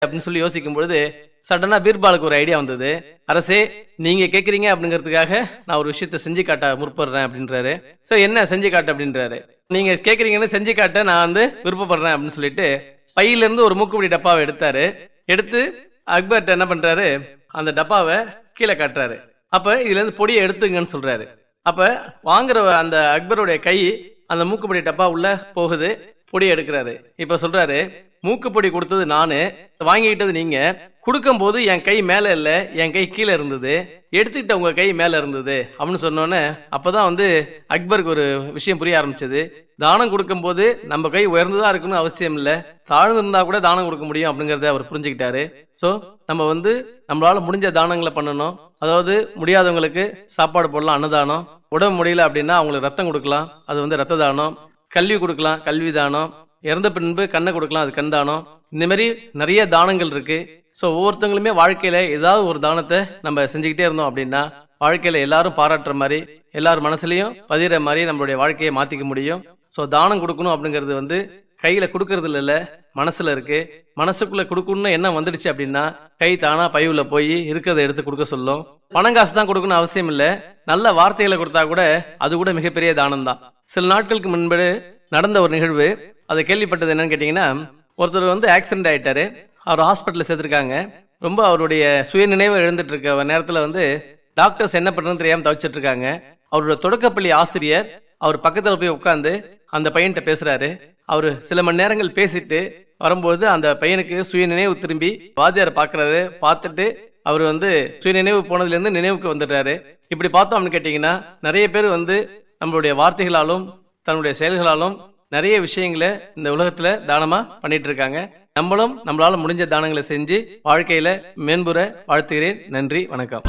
அப்படின்னு சொல்லி யோசிக்கும் பொழுது சடனா பீர்பாலுக்கு ஒரு ஐடியா வந்தது அரசே நீங்க கேக்குறீங்க அப்படிங்கிறதுக்காக நான் ஒரு விஷயத்த செஞ்சு காட்ட முற்படுறேன் அப்படின்றாரு சரி என்ன செஞ்சு காட்டு அப்படின்றாரு நீங்க கேக்குறீங்கன்னு செஞ்சு காட்ட நான் வந்து விருப்பப்படுறேன் அப்படின்னு சொல்லிட்டு பையில இருந்து ஒரு மூக்குப்பிடி டப்பாவை எடுத்தாரு எடுத்து அக்பர்ட்ட என்ன பண்றாரு அந்த டப்பாவை கீழே காட்டுறாரு அப்ப இதுல இருந்து பொடியை எடுத்துங்கன்னு சொல்றாரு அப்ப வாங்குற அந்த அக்பருடைய கை அந்த மூக்குப்பொடி டப்பா உள்ள போகுது பொடி எடுக்கிறாரு இப்ப சொல்றாரு மூக்குப்பொடி கொடுத்தது நானு வாங்கிக்கிட்டது நீங்க கொடுக்கும் போது என் கை மேல இல்ல என் கை கீழே இருந்தது எடுத்துக்கிட்ட உங்க கை மேல இருந்தது அப்படின்னு சொன்னோன்னே அப்பதான் வந்து அக்பருக்கு ஒரு விஷயம் புரிய ஆரம்பிச்சது தானம் கொடுக்கும்போது நம்ம கை உயர்ந்துதான் இருக்கணும்னு அவசியம் இல்ல தாழ்ந்து இருந்தா கூட தானம் கொடுக்க முடியும் அப்படிங்கறத அவர் புரிஞ்சுக்கிட்டாரு சோ நம்ம வந்து நம்மளால முடிஞ்ச தானங்களை பண்ணணும் அதாவது முடியாதவங்களுக்கு சாப்பாடு போடலாம் அன்னதானம் உடம்பு முடியல அப்படின்னா அவங்களுக்கு ரத்தம் கொடுக்கலாம் அது வந்து ரத்த தானம் கல்வி கொடுக்கலாம் கல்வி தானம் இறந்த பின்பு கண்ணை கொடுக்கலாம் அது கண் தானம் இந்த மாதிரி நிறைய தானங்கள் இருக்கு ஸோ ஒவ்வொருத்தவங்களுமே வாழ்க்கையில ஏதாவது ஒரு தானத்தை நம்ம செஞ்சுக்கிட்டே இருந்தோம் அப்படின்னா வாழ்க்கையில எல்லாரும் பாராட்டுற மாதிரி எல்லார் மனசுலயும் பதிகிற மாதிரி நம்மளுடைய வாழ்க்கையை மாத்திக்க முடியும் ஸோ தானம் கொடுக்கணும் அப்படிங்கிறது வந்து கையில கொடுக்கறது இல்ல மனசுல இருக்கு மனசுக்குள்ள கொடுக்கணும்னு என்ன வந்துடுச்சு அப்படின்னா கை தானா பையுள்ள போய் இருக்கிறத எடுத்து கொடுக்க சொல்லும் பணம் காசு தான் கொடுக்கணும் அவசியம் இல்ல நல்ல வார்த்தைகளை கொடுத்தா கூட அது கூட மிகப்பெரிய தானம் தான் சில நாட்களுக்கு முன்பு நடந்த ஒரு நிகழ்வு அதை கேள்விப்பட்டது என்னன்னு கேட்டீங்கன்னா ஒருத்தர் வந்து ஆக்சிடென்ட் ஆயிட்டாரு அவர் ஹாஸ்பிட்டல்ல சேர்த்திருக்காங்க ரொம்ப அவருடைய சுயநினைவு எழுந்துட்டு இருக்க நேரத்துல வந்து டாக்டர்ஸ் என்ன பண்றதுன்னு தெரியாம தவிச்சிட்டு இருக்காங்க அவரோட தொடக்கப்பள்ளி ஆசிரியர் அவர் பக்கத்துல போய் உட்காந்து அந்த பையன்கிட்ட பேசுறாரு அவரு சில மணி நேரங்கள் பேசிட்டு வரும்போது அந்த பையனுக்கு சுயநினைவு திரும்பி வாத்தியாரை பாக்குறாரு பார்த்துட்டு அவர் வந்து சுயநினைவு போனதுல இருந்து நினைவுக்கு வந்துடுறாரு இப்படி பார்த்தோம் அப்படின்னு கேட்டீங்கன்னா நிறைய பேர் வந்து நம்மளுடைய வார்த்தைகளாலும் தன்னுடைய செயல்களாலும் நிறைய விஷயங்களை இந்த உலகத்துல தானமா பண்ணிட்டு இருக்காங்க நம்மளும் நம்மளால முடிஞ்ச தானங்களை செஞ்சு வாழ்க்கையில மேன்புற வாழ்த்துகிறேன் நன்றி வணக்கம்